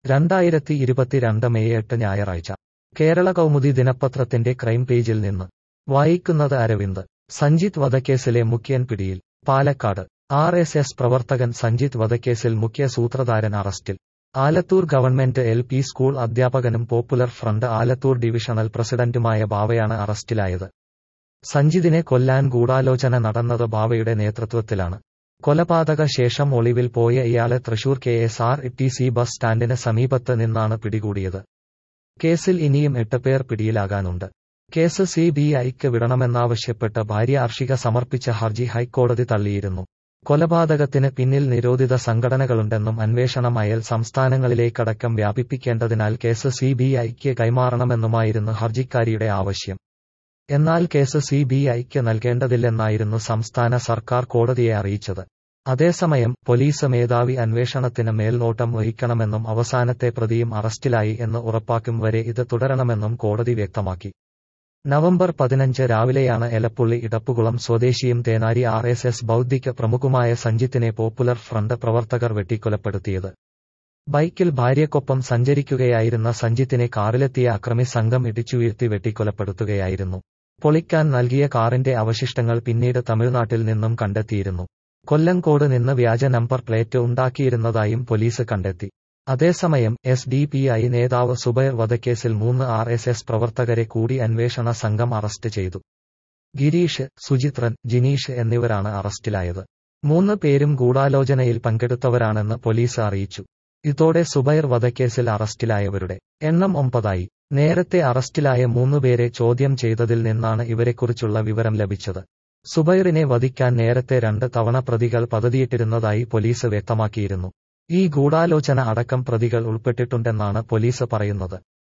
രണ്ടായിരത്തി ഇരുപത്തിരണ്ട് മെയ് എട്ട് ഞായറാഴ്ച കേരള കൗമുദി ദിനപത്രത്തിന്റെ ക്രൈം പേജിൽ നിന്ന് വായിക്കുന്നത് അരവിന്ദ് സഞ്ജിത് വധക്കേസിലെ മുഖ്യൻ പിടിയിൽ പാലക്കാട് ആർ എസ് എസ് പ്രവർത്തകൻ സഞ്ജിത് വധക്കേസിൽ മുഖ്യ സൂത്രധാരൻ അറസ്റ്റിൽ Alathur government L P school അധ്യാപകനും പോപ്പുലർ ഫ്രണ്ട് ആലത്തൂർ ഡിവിഷണൽ പ്രസിഡന്റുമായ ബാവയാണ് അറസ്റ്റിലായത് സഞ്ജിതിനെ കൊല്ലാൻ ഗൂഢാലോചന നടന്നത് ബാവയുടെ നേതൃത്വത്തിലാണ് കൊലപാതക ശേഷം ഒളിവിൽ പോയ ഇയാളെ Thrissur K S R T C bus സ്റ്റാൻഡിന് സമീപത്ത് നിന്നാണ് പിടികൂടിയത് കേസിൽ ഇനിയും എട്ട് പേർ പിടിയിലാകാനുണ്ട് കേസ് സി ബി ഐക്ക് വിടണമെന്നാവശ്യപ്പെട്ട് ഭാര്യ അർഷിക സമർപ്പിച്ച ഹർജി ഹൈക്കോടതി തള്ളിയിരുന്നു കൊലപാതകത്തിന് പിന്നിൽ നിരോധിത സംഘടനകളുണ്ടെന്നും അന്വേഷണം അയൽ സംസ്ഥാനങ്ങളിലേക്കടക്കം വ്യാപിപ്പിക്കേണ്ടതിനാൽ കേസ് സി ബി ഐക്ക് കൈമാറണമെന്നുമായിരുന്നു ഹർജിക്കാരിയുടെ ആവശ്യം എന്നാൽ കേസ് സി ബി ഐക്ക് നൽകേണ്ടതില്ലെന്നായിരുന്നു സംസ്ഥാന സർക്കാർ കോടതിയെ അറിയിച്ചത് അതേസമയം പോലീസ് മേധാവി അന്വേഷണത്തിന് മേൽനോട്ടം വഹിക്കണമെന്നും അവസാനത്തെ പ്രതിയും അറസ്റ്റിലായി എന്ന് ഉറപ്പാക്കും വരെ ഇത് തുടരണമെന്നും കോടതി വ്യക്തമാക്കി നവംബർ പതിനഞ്ച് രാവിലെയാണ് എലപ്പുള്ളി ഇടപ്പുകുളം സ്വദേശിയും തേനാരി ആർ എസ് എസ് ബൌദ്ധിക പ്രമുഖമായ സഞ്ജിത്തിനെ പോപ്പുലർ ഫ്രണ്ട് പ്രവർത്തകർ വെട്ടിക്കൊലപ്പെടുത്തിയത് ബൈക്കിൽ ഭാര്യയ്ക്കൊപ്പം സഞ്ചരിക്കുകയായിരുന്ന സഞ്ജിത്തിനെ കാറിലെത്തിയ അക്രമി സംഘം ഇടിച്ചുവീഴ്ത്തി വെട്ടിക്കൊലപ്പെടുത്തുകയായിരുന്നു പൊളിക്കാൻ നൽകിയ കാറിന്റെ അവശിഷ്ടങ്ങൾ പിന്നീട് തമിഴ്നാട്ടിൽ നിന്നും കണ്ടെത്തിയിരുന്നു കൊല്ലങ്കോട് നിന്ന് വ്യാജ നമ്പർ പ്ലേറ്റ് ഉണ്ടാക്കിയിരുന്നതായും പോലീസ് കണ്ടെത്തി അതേസമയം എസ് ഡി പി ഐ നേതാവ് സുബൈർ വധക്കേസിൽ മൂന്ന് ആർ എസ് എസ് പ്രവർത്തകരെ കൂടി അന്വേഷണ സംഘം അറസ്റ്റ് ചെയ്തു ഗിരീഷ് സുചിത്രൻ ജിനീഷ് എന്നിവരാണ് അറസ്റ്റിലായത് മൂന്ന് പേരും ഗൂഢാലോചനയിൽ പങ്കെടുത്തവരാണെന്ന് പോലീസ് അറിയിച്ചു ഇതോടെ സുബൈർ വധക്കേസിൽ അറസ്റ്റിലായവരുടെ എണ്ണം ഒമ്പതായി നേരത്തെ അറസ്റ്റിലായ മൂന്നുപേരെ ചോദ്യം ചെയ്തതിൽ നിന്നാണ് ഇവരെക്കുറിച്ചുള്ള വിവരം ലഭിച്ചത് സുബൈറിനെ വധിക്കാൻ നേരത്തെ രണ്ട് തവണ പ്രതികൾ പദ്ധതിയിട്ടിരുന്നതായി പോലീസ് വ്യക്തമാക്കിയിരുന്നു ഈ ഗൂഢാലോചന അടക്കം പ്രതികൾ ഉൾപ്പെട്ടിട്ടുണ്ടെന്നാണ് പോലീസ് പറയുന്നത്